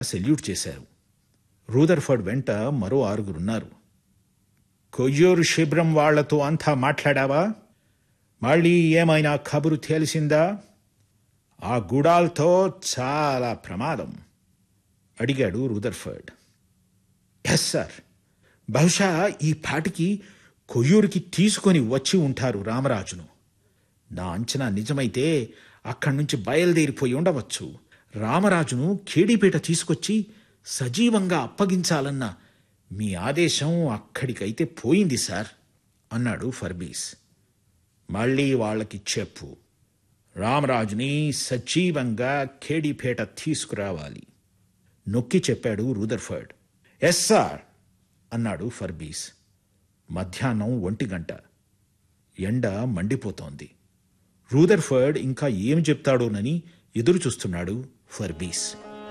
salute చేశారు Rutherford వెంట మరో ఆరుగురున్నారు కొయ్యూరు శిబిరం వాళ్లతో అంతా మాట్లాడావా మళ్ళీ ఏమైనా కబురు తెలిసిందా ఆ గుడాల్తో చాలా ప్రమాదం అడిగాడు రూదర్ఫర్డ్ ఎస్ సార్ బహుశా ఈ పాటికి కొయ్యూరుకి తీసుకొని వచ్చి ఉంటారు రామరాజును నా అంచనా నిజమైతే అక్కడి నుంచి బయలుదేరిపోయి ఉండవచ్చు రామరాజును కేడీపేట తీసుకొచ్చి సజీవంగా అప్పగించాలన్న మీ ఆదేశం అక్కడికైతే పోయింది సార్ అన్నాడు ఫర్బీస్ మళ్ళీ వాళ్ళకి చెప్పు రామరాజుని సజీవంగా కేడీపేట తీసుకురావాలి నొక్కి చెప్పాడు రూదర్ఫర్డ్ ఎస్ సార్ అన్నాడు ఫర్బీస్ మధ్యాహ్నం ఒంటి గంట ఎండ మండిపోతోంది రూదర్ఫర్డ్ ఇంకా ఏం చెప్తాడోనని ఎదురు చూస్తున్నాడు ఫర్బీస్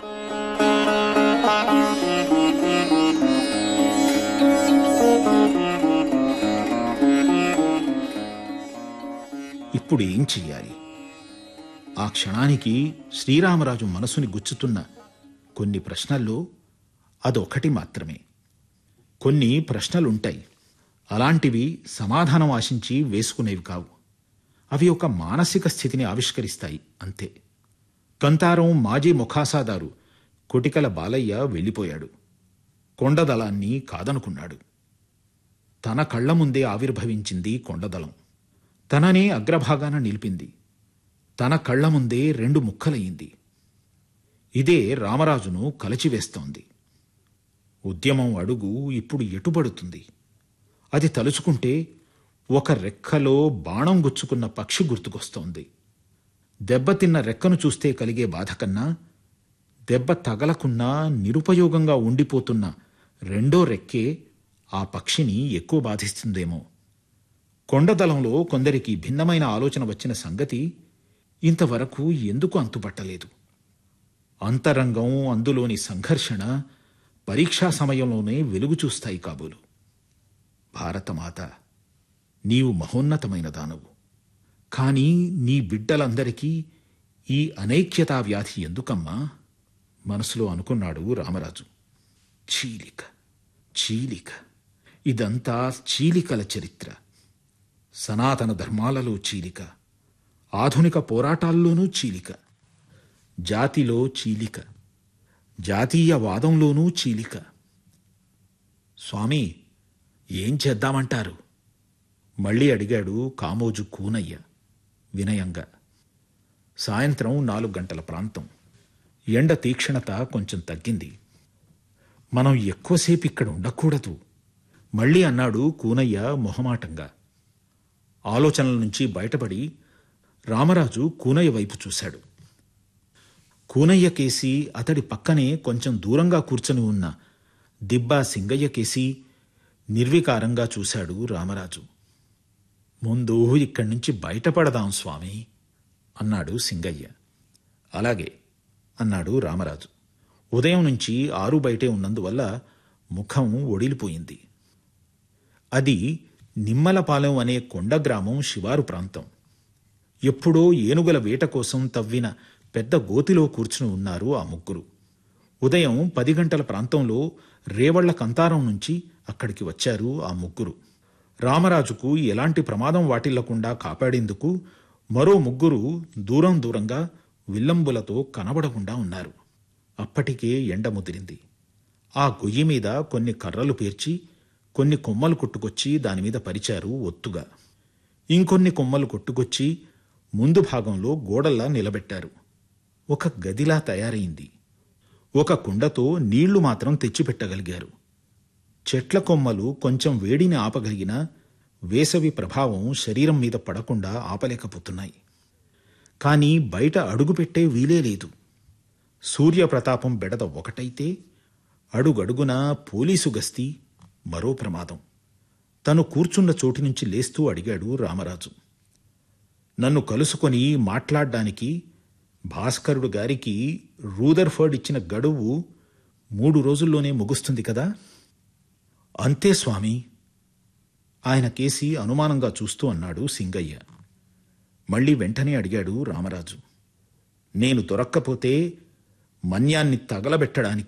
ఇప్పుడు ఏం చెయ్యాలి ఆ క్షణానికి శ్రీరామరాజు మనసుని గుచ్చుతున్న కొన్ని ప్రశ్నల్లో అదొకటి మాత్రమే కొన్ని ప్రశ్నలుంటాయి అలాంటివి సమాధానం ఆశించి వేసుకునేవి కావు అవి ఒక మానసిక స్థితిని ఆవిష్కరిస్తాయి అంతే కంతారం మాజీ ముఖాసాదారు కొటికల బాలయ్య వెళ్ళిపోయాడు కొండదళాన్ని కాదనుకున్నాడు తన కళ్ల ముందే ఆవిర్భవించింది కొండదళం తననే అగ్రభాగాన నిలిపింది తన కళ్ల ముందే రెండు ముక్కలయ్యింది ఇదే రామరాజును కలచివేస్తోంది ఉద్యమం అడుగు ఇప్పుడు ఎటుబడుతుంది అది తలుచుకుంటే ఒక రెక్కలో బాణం గుచ్చుకున్న పక్షి గుర్తుకొస్తోంది దెబ్బతిన్న రెక్కను చూస్తే కలిగే బాధ కన్నా దెబ్బ తగలకున్నా నిరుపయోగంగా ఉండిపోతున్న రెండో రెక్కే ఆ పక్షిని ఎక్కువ బాధిస్తుందేమో కొండదళంలో కొందరికి భిన్నమైన ఆలోచన వచ్చిన సంగతి ఇంతవరకు ఎందుకు అంతుపట్టలేదు అంతరంగం అందులోని సంఘర్షణ పరీక్షా సమయంలోనే వెలుగు చూస్తాయి కాబోలు భారతమాత నీవు మహోన్నతమైన దానవు కాని నీ బిడ్డలందరికీ ఈ అనైక్యతా వ్యాధి ఎందుకమ్మా మనసులో అనుకున్నాడు రామరాజు చీలిక చీలిక ఇదంతా చీలికల చరిత్ర సనాతన ధర్మాలలో చీలిక ఆధునిక పోరాటాల్లోనూ చీలిక జాతిలో చీలిక జాతీయ వాదంలోనూ చీలిక స్వామి ఏం చేద్దామంటారు మళ్ళీ అడిగాడు కామోజు కూనయ్య వినయంగా సాయంత్రం నాలుగు గంటల ప్రాంతం ఎండ తీక్షణత కొంచెం తగ్గింది మనం ఎక్కువసేపు ఇక్కడ ఉండకూడదు మళ్ళీ అన్నాడు కూనయ్య మొహమాటంగా ఆలోచనల నుంచి బయటపడి రామరాజు కూనయ్య వైపు చూశాడు కూనయ్య కేసి అతడి పక్కనే కొంచెం దూరంగా కూర్చొని ఉన్న దిబ్బా సింగయ్య కేసి నిర్వికారంగా చూశాడు రామరాజు ముందు ఇక్కడి నుంచి బయటపడదాం స్వామి అన్నాడు సింగయ్య అలాగే అన్నాడు రామరాజు ఉదయం నుంచి ఆరు బయటే ఉన్నందువల్ల ముఖం ఒడిలిపోయింది అది నిమ్మలపాలెం అనే కొండ గ్రామం శివారు ప్రాంతం ఎప్పుడో ఏనుగుల వేట కోసం తవ్విన పెద్ద గోతిలో కూర్చుని ఉన్నారు ఆ ముగ్గురు ఉదయం పది గంటల ప్రాంతంలో రేవళ్ల కంతారం నుంచి అక్కడికి వచ్చారు ఆ ముగ్గురు రామరాజుకు ఎలాంటి ప్రమాదం వాటిల్లకుండా కాపాడేందుకు మరో ముగ్గురు దూరం దూరంగా విల్లంబులతో కనబడకుండా ఉన్నారు అప్పటికే ఎండ ముదిరింది ఆ గొయ్యి మీద కొన్ని కర్రలు పేర్చి కొన్ని కొమ్మలు కొట్టుకొచ్చి దానిమీద పరిచారు ఒత్తుగా ఇంకొన్ని కొమ్మలు కొట్టుకొచ్చి ముందు భాగంలో గోడల్లా నిలబెట్టారు ఒక గదిలా తయారైంది ఒక కుండతో నీళ్లు మాత్రం తెచ్చిపెట్టగలిగారు చెట్ల కొమ్మలు కొంచెం వేడిని ఆపగలిగినా వేసవి ప్రభావం శరీరం మీద పడకుండా ఆపలేకపోతున్నాయి కానీ బయట అడుగుపెట్టే వీలే లేదు సూర్యప్రతాపం బెడద ఒకటైతే అడుగడుగునా పోలీసు గస్తీ మరో ప్రమాదం తను కూర్చున్న చోటి నుంచి లేస్తూ అడిగాడు రామరాజు నన్ను కలుసుకొని మాట్లాడ్డానికి భాస్కరుడు గారికి రూదర్ఫర్డ్ ఇచ్చిన గడువు మూడు రోజుల్లోనే ముగుస్తుంది కదా అంతే స్వామి ఆయన కేసి అనుమానంగా చూస్తూ అన్నాడు సింగయ్య మళ్ళీ వెంటనే అడిగాడు రామరాజు నేను దొరక్కపోతే మన్యాన్ని తగలబెట్టడానికి